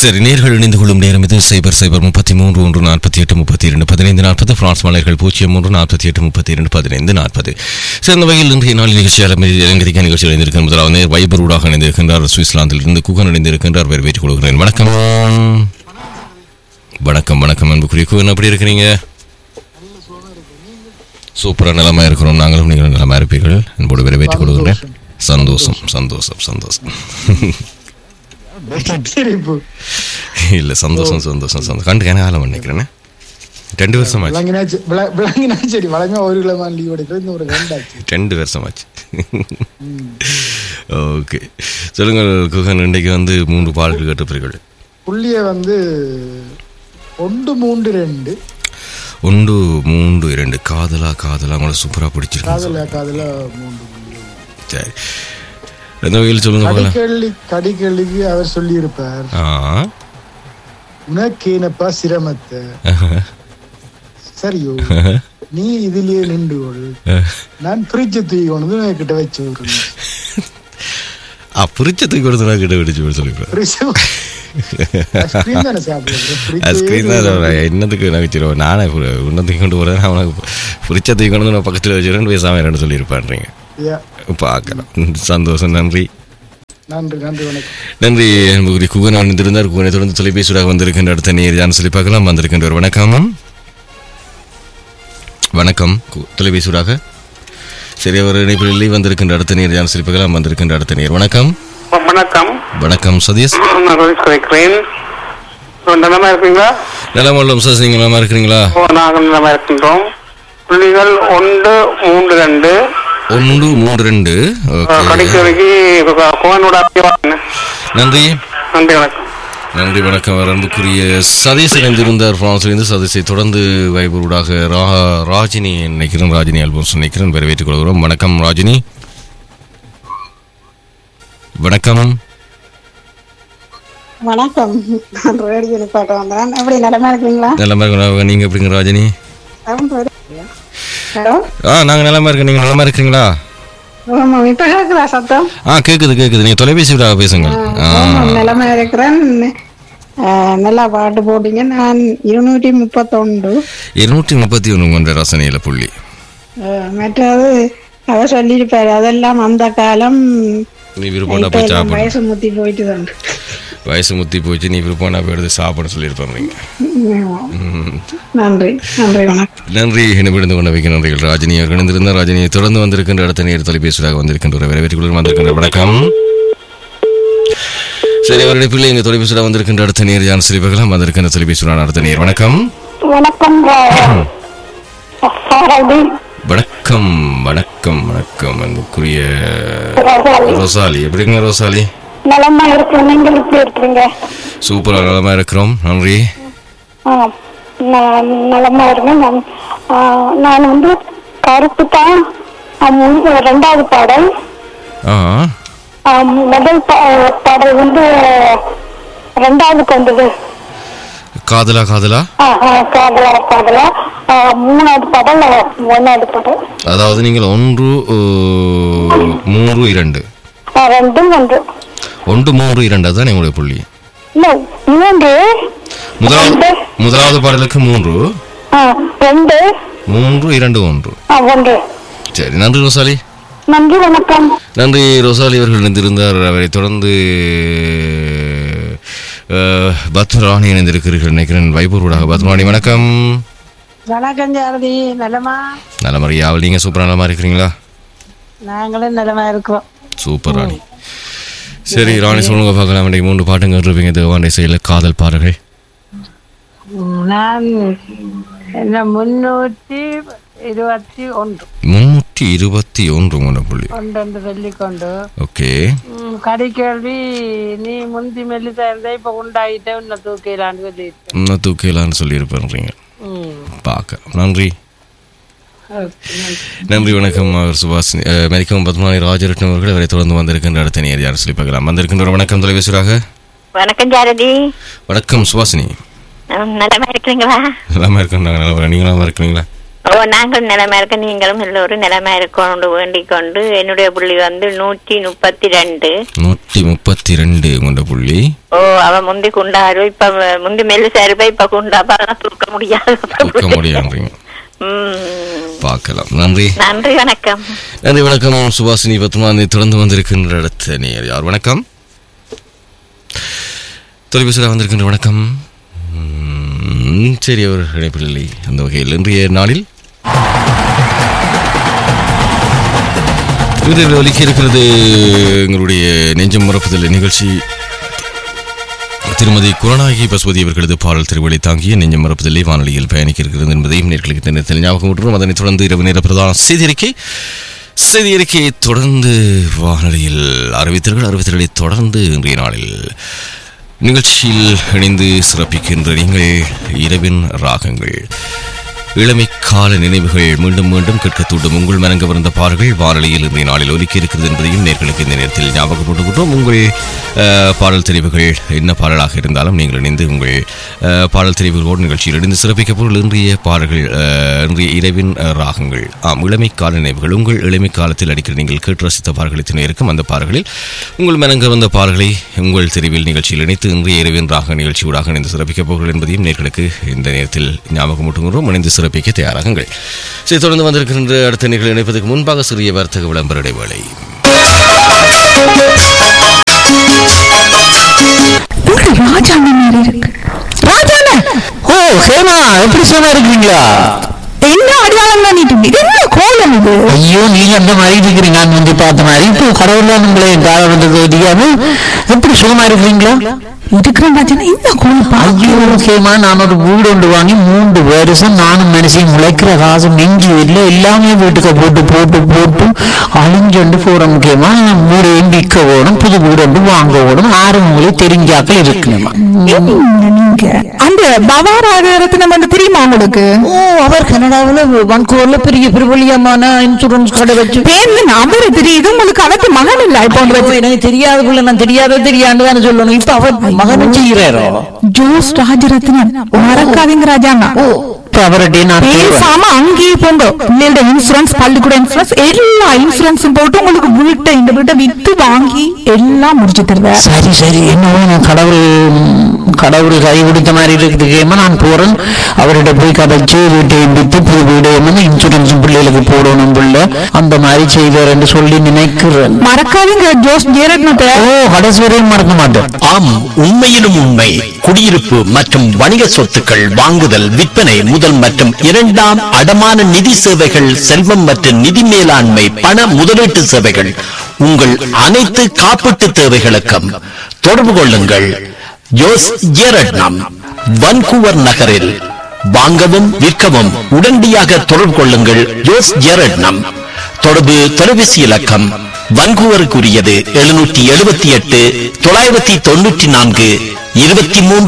சரி நேர்கள் இணைந்து கொள்ளும் நேரம் இது சைபர் சைபர் முப்பத்தி மூன்று ஒன்று நாற்பத்தி எட்டு முப்பத்தி இரண்டு பதினைந்து நாற்பது பிரான்ஸ் மலர்கள் பூஜ்ஜியம் மூன்று நாற்பத்தி எட்டு முப்பத்தி இரண்டு பதினைந்து நாற்பது சிறந்த வகையில் இன்றைய நாள் நிகழ்ச்சியாளர் இலங்கதிக்க நிகழ்ச்சியில் இணைந்திருக்கிற முதலாவது நேர் வைபர் ஊடாக இணைந்திருக்கின்றார் சுவிட்சர்லாந்தில் இருந்து குகன் இணைந்திருக்கின்றார் வரவேற்றுக் கொள்கிறேன் வணக்கம் வணக்கம் வணக்கம் அன்புக்குரிய குகன் எப்படி இருக்கிறீங்க சூப்பராக நலமா இருக்கிறோம் நாங்களும் நீங்கள் நலமா இருப்பீர்கள் என்போடு வரவேற்றுக் கொள்கிறேன் சந்தோஷம் சந்தோஷம் சந்தோஷம் சிரிப்பு இல்ல சந்தோஷம் சந்தோஷம் சந்தோஷம் கண்டு கன காலம் நினைக்கிறேன் ரெண்டு வருஷம் ஆச்சு விளங்கினாச்சு விள- விளங்கினா சரி வளமே ஒரு கிலோ லீவ் எடுக்கிறது இந்த ஒரு ரெண்டாச்சு ரெண்டு வருஷம் ஆச்சு ஓகே சொல்லுங்கள் குகன் இன்றைக்கு வந்து மூன்று பாடல்கள் கேட்டுப்பீர்கள் புள்ளிய வந்து ஒன்று மூன்று ரெண்டு ஒன்று மூன்று இரண்டு காதலா காதலா உங்களை சூப்பரா பிடிச்சிருக்கு காதல காதல மூன்று புள்ளி சரி எந்த வகையில் சொல்லுங்க போகலாம் கடிக்கள்ளி கடிக்கள்ளிக்கு அவர் சொல்லி இருப்பார் ஆ உனக்கேனப்பா சிரமத்தை சரியோ நீ இதுலயே நின்று கொள் நான் பிரிச்சு தூக்கி கொண்டு வந்து கிட்ட வச்சு விடுறேன் ஆ பிரிச்சத்துக்கு கொடுத்தா கிட்ட பிடிச்சு சொல்லிக்கிறேன் பிரிச்சு ஸ்கிரீன் தானே சாப்பிடுறது ஸ்க்ரீன் தான் என்னத்துக்கு நான் வச்சிருவேன் நானே உன்னத்துக்கு கொண்டு போகிறேன் அவனுக்கு பிரிச்சத்துக்கு கொண்டு வந்து நான் பக்கத்தில் வச்சுருவேன் பேசாமல் என்னன்னு சொல்லியிருப்பான்றீங்க பார்க்கலாம் சந்தோஷம் நன்றி நன்றி நன்றி வணக்கம் நன்றி அன்புக்குரிய குகன் அணிந்திருந்தார் குகனை தொடர்ந்து தொலைபேசியாக வந்திருக்கின்ற அடுத்த நேர் யான்னு சொல்லி பார்க்கலாம் வந்திருக்கின்றவர் வணக்கம் வணக்கம் கு- தொலைபேசியூடாக சரி அவர் இணைப்பில் இல்லை வந்திருக்கின்ற அடுத்த நேர் யான்னு சொல்லி பார்க்கலாம் வந்திருக்கின்ற அடுத்த நேர் வணக்கம் வணக்கம் வணக்கம் சதீஷ் நான் ரோஹித் கலைக்கிறேன் நலமா இருக்கீங்களா நலம் உள்ளம் சார் நீங்கள் நலமா இருக்கிறீங்களா ஓ நாங்கள் நலமா இருக்கின்றோம் புள்ளிகள் ஒன்று மூன்று ரெண்டு ஒன்று மூன்று ரெண்டு ஓகே கடைக்கு கோவனோட நன்றி நன்றி வணக்கம் நன்றி வணக்கம் அவர் அன்புக்குரிய சதீஷ் இணைந்திருந்தார் பிரான்சிலிருந்து சதீஷை தொடர்ந்து வைபூடாக ரா ராஜினி நினைக்கிறேன் ராஜினி அல்போன்ஸ் நினைக்கிறேன் வரவேற்றுக் கொள்கிறோம் வணக்கம் ராஜினி வணக்கம் வணக்கம் நான் ரேடியோ பாட்டு வந்தேன் எப்படி நிலமா இருக்கீங்களா நலமா இருக்கீங்களா நீங்க எப்படிங்க ராஜினி ஹலோ ஆ நாங்க நலமா இருக்கோம் நீங்க நலமா இருக்கிறீங்களா ஆமா இப்ப கேக்குதா சத்தம் ஆ கேக்குது கேக்குது நீங்க தொலைபேசி விடாக பேசுங்க ஆ ஆமா நிலமா இருக்கிறேன் அஹ், நல்லா பாட்டு போட்டீங்க நான் இருநூற்றி முப்பத்தொண்டு இருநூற்றி முப்பத்தி ஒன்று கொண்ட ரசனையில புள்ளி அஹ், மற்றது அவர் சொல்லியிருப்பாரு அதெல்லாம் அந்த காலம் நீ விருப்பம் இப்ப போய் எல்லாம் சாப்பிடு வயசு முத்தி போயிட்டு தான் வயசு முத்தி போச்சு நீ விருப்பம் போய் எடுத்து சாப்பிட சொல்லியிருப்பாங்க நன்றி நன்றி வணக்கம் நன்றி இணைப்பிடிந்து கொண்ட வைக்க நன்றிகள் ராஜினி அவர்கள் இணைந்திருந்தார் ராஜினியை தொடர்ந்து வந்திருக்கின்ற அடுத்த நேர் தொலைபேசியாக வந்திருக்கின்ற வரவேற்றுக்குள்ள வந்திருக்கின்ற வணக்கம் சரி அவர் இணைப்பில் எங்க தொலைபேசியாக வந்திருக்கின்ற அடுத்த நேர் யான் சிரிப்பகலாம் வந்திருக்கின்ற தொலைபேசியுடன் அடுத்த நேர் வணக்கம் வணக்கம் வணக்கம் வணக்கம் வணக்கம் அன்புக்குரிய ரோசாலி எப்படிங்க ரோசாலி நலமா இருக்கு நீங்கள் எப்படி இருக்கிறீங்க சூப்பராக நலமா இருக்கிறோம் நன்றி நலமா இருக்கேன் நான் நான் வந்து கருப்பு தான் ரெண்டாவது பாடல் ஆ ஆம், முதல் பா- பாடல் வந்து ரெண்டாவது கொண்டது காதலா காதலா ஆ, ஆ, காதலா காதலா ஆ, மூணாவது பாடல் ஒன்னாவது பாடல் அதாவது நீங்கள் ஒன்று ஓ, மூன்று இரண்டு ஆ, ரெண்டும் ஒன்று ஒன்று மூன்று இரண்டு அதுதான் உங்களுடைய புள்ளி இல்ல மூன்று முதலாவது முதலாவது பாடலுக்கு மூன்று ஆ, ரெண்டு மூன்று இரண்டு ஒன்று ஆ, ஒன்று சரி நன்றி ரோசாலி நன்றி வணக்கம் நன்றி ரோசாலி அவர்கள் இணைந்திருந்தார் அவரை தொடர்ந்து அஹ், பத்மராணி இணைந்திருக்கிறீர்கள் நினைக்கிறேன் வைபூர்வடாக பத்மராணி வணக்கம் வணக்கம் ஜாரதி நலமா நல்ல மரியாவல் நீங்க சூப்பரா நலமா இருக்கிறீங்களா நாங்களும் நலமா இருக்கிறோம் சூப்பர் ராணி சரி ராணி சொல்லுங்க பார்க்கலாம் இன்றைக்கு மூன்று பாட்டுங்க இருப்பீங்க தேவாண்டை செயல காதல் பாடல்கள் நான் என்ன முன்னூற்றி இருபத்தி ஒன்று முன்னூற்றி இருபத்தி ஒன்று உங்களோட புள்ளி ஒன்று சொல்லிக்கொண்டு ஓகே ம், கடிக்கேள்வி நீ முந்தி மெல்லிசா இருந்தா இப்ப உண்டாயிட்ட உன்னை தூக்கிலான்னு சொல்லிட்டு இன்னும் தூக்கலான்னு சொல்லியிருப்பேன்றீங்க ம். பார்க்க நன்றி ஓகே. நன்றி வணக்கம் அவர் சுபாஷ் மெரிக்கம் பத்மநாணி ராஜரட்னம் அவர்கள் அவரை தொடர்ந்து வந்திருக்கின்ற அடுத்த நேர் யார் சொல்லி பார்க்கலாம் வந்திருக்கின்ற வணக்கம் தொலைபேசியாக வணக்கம் ஜாரதி வணக்கம் சுபாஷினி ம், நலமா இருக்கிறீங்களா நலமா இருக்கோம் நாங்கள் நல்லா நீங்களும் நல்லா இருக்கிறீங்களா ஓ நாங்கள் நிலைமை இருக்க நீங்களும் எல்லோரும் நிலைமை இருக்கணும் வேண்டிக் கொண்டு என்னுடைய புள்ளி வந்து நூற்றி முப்பத்தி ரெண்டு நூற்றி முப்பத்தி ரெண்டு கொண்ட புள்ளி ஓ அவ முந்தி குண்டாரு இப்ப முந்தி மெல்லு சரிப்பா இப்ப குண்டாப்பா அதெல்லாம் தூக்க முடியாது தூக்க முடியாதுன்றீங்க ம். பார்க்கலாம் நன்றி நன்றி வணக்கம் நன்றி வணக்கம் சுபாசினி பத்மானி தொடர்ந்து வந்திருக்கின்ற அடுத்த நேர் யார் வணக்கம் தொலைபேசியில் வந்திருக்கின்ற வணக்கம் ம், சரி அவர் இணைப்பில் இல்லை அந்த வகையில் இன்றைய நாளில் இதில் ஒலிக்க இருக்கிறது எங்களுடைய நெஞ்சம் மறப்புதல் நிகழ்ச்சி திருமதி குரணாகி பசுபதி அவர்களது பாடல் திருவிழை தாங்கிய நெஞ்சம் மறப்புதலை வானொலியில் பயணிக்க இருக்கிறது என்பதையும் நேர்களுக்கு இந்த நேரத்தில் ஞாபகம் விட்டுரும் அதனைத் தொடர்ந்து இரவு நேர பிரதான செய்தி அறிக்கை செய்தி அறிக்கையை தொடர்ந்து வானொலியில் அறிவித்தர்கள் அறிவித்தர்களை தொடர்ந்து இன்றைய நாளில் நிகழ்ச்சியில் இணைந்து சிறப்பிக்கின்ற நீங்கள் இரவின் ராகங்கள் இளமை கால நினைவுகள் மீண்டும் மீண்டும் கேட்க தூண்டும் உங்கள் மனங்க வந்த பாடல்கள் வானொலியில் இன்றைய நாளில் ஒலிக்க இருக்கிறது என்பதையும் நேர்களுக்கு இந்த நேரத்தில் ஞாபகப்படுத்துகின்றோம் உங்கள் அஹ், பாடல் தெரிவுகள் என்ன பாடலாக இருந்தாலும் நீங்கள் இணைந்து உங்கள் அஹ், பாடல் தெரிவுகளோடு நிகழ்ச்சியில் இணைந்து சிறப்பிக்க பொருள் இன்றைய பாடல்கள் அஹ், இன்றைய இரவின் அஹ், ராகங்கள் ஆம் இளமை கால நினைவுகள் உங்கள் இளமை காலத்தில் அடிக்கடி நீங்கள் கேட்டு ரசித்த பாடல்களை திணை இருக்கும் அந்த பாடல்களில் உங்கள் மனங்க வந்த பாடல்களை உங்கள் தெரிவில் நிகழ்ச்சியில் இணைத்து இன்றைய இரவின் ராக நிகழ்ச்சியூடாக இணைந்து சிறப்பிக்க போகிறீர்கள் என்பதையும் நேர்களுக்கு இந்த நேரத்தில் ஞாபகமூட்டுகின்றோம் இணைந்து சிறப்பிக்க தயாராகுங்கள் சரி தொடர்ந்து வந்திருக்கின்ற அடுத்த நிகழ்ச்சி இணைப்பதற்கு முன்பாக சிறிய வர்த்தக விளம்பர இடைவேளை ஒரு ராஜாங்க மாதிரி இருக்கு ராஜாங்க ஓ ஹேமா எப்படி சும்மா இருக்கீங்களா என்ன அடையாளம் பண்ணிட்டு இது என்ன கோலம் இது ஐயோ நீங்க அந்த மாதிரி இருக்கிறீங்க நான் வந்து பார்த்த மாதிரி இப்போ கடவுள்லாம் உங்களை கால வந்தது தெரியாம எப்படி சுகமா இருக்கிறீங்களா இருக்கிற ராஜாங்க என்ன கோலம் பா ஐயோ ஹேமா நான் ஒரு வீடு ஒன்று வாங்கி மூன்று வருஷம் நானும் மனுஷன் முளைக்கிற காசு நெஞ்சு இல்லை எல்லாமே வீட்டுக்கு போட்டு போட்டு போட்டு அழிஞ்சொண்டு போற முக்கியமா வீடு விற்க ஓடும் புது வீடு ஒன்று வாங்க ஓடும் ஆறு மூலை தெரிஞ்சாக்கள் இருக்கணுமா என்ன நீங்க அந்த பவாராக ரத்னம் வந்து தெரியுமா உங்களுக்கு ஓ அவர் கனடாவில் வன்கூர்ல பெரிய பிரபலியமான இன்சூரன்ஸ் கடை வச்சு பேர்ல நம்பர் தெரியுது உங்களுக்கு அவருக்கு மகன் இல்ல இப்போ ஐயோ, எனக்கு தெரியாத புள்ள நான் தெரியாத தெரியாண்டு தானே சொல்லணும் இப்ப அவர் மகனும் செய்யறாரோ ஜோஸ் ராஜரத்னம் மறக்காதீங்க ராஜாங்க இப்ப அவர்கிட்ட நான் கேட்பேன். பேசாம அங்கேயே போங்க பிள்ளையோட இன்சூரன்ஸ் பள்ளிக்கூட இன்சூரன்ஸ் எல்லா இன்சூரன்ஸும் போட்டு உங்களுக்கு வீட்டை இந்த வீட்டை வித்து வாங்கி எல்லாம் முடிச்சு தருவேன் சரி சரி என்னவோ நான் கடவுள் கடவுள் கை பிடித்த மாதிரி இருக்குது கேம நான் போறேன் அவர்கிட்ட போய் கதைச்சு வீட்டை வித்து புது வீடு என்னமோ இன்சூரன்ஸ் பிள்ளைகளுக்கு போடணும் பிள்ளை அந்த மாதிரி செய்வார் என்று சொல்லி நினைக்கிறேன் மறக்காதீங்க ஜோஸ் ஜெயரத்னத்தை ஓ கடைசி வரையும் மறக்க மாட்டேன் ஆம் உண்மையிலும் உண்மை குடியிருப்பு மற்றும் வணிக சொத்துக்கள் வாங்குதல் விற்பனை முதல் மற்றும் இரண்டாம் அடமான நிதி சேவைகள் செல்வம் மற்றும் நிதி மேலாண்மை பண முதலீட்டு சேவைகள் உங்கள் அனைத்து காப்பீட்டு தேவைகளுக்கும் தொடர்பு கொள்ளுங்கள் ஜோஸ் ஜேரட்னம் வன்கூவர் நகரில் வாங்கவும் விற்கவும் உடனடியாக தொடர்பு கொள்ளுங்கள் ஜோஸ் ஜேரட்னம் தொடர்பு தொலைபேசி இலக்கம் வன்கூவருக்குரியது எழுநூற்றி எழுபத்தி எட்டு தொள்ளாயிரத்தி தொண்ணூற்றி நான்கு இருபத்தி மூன்று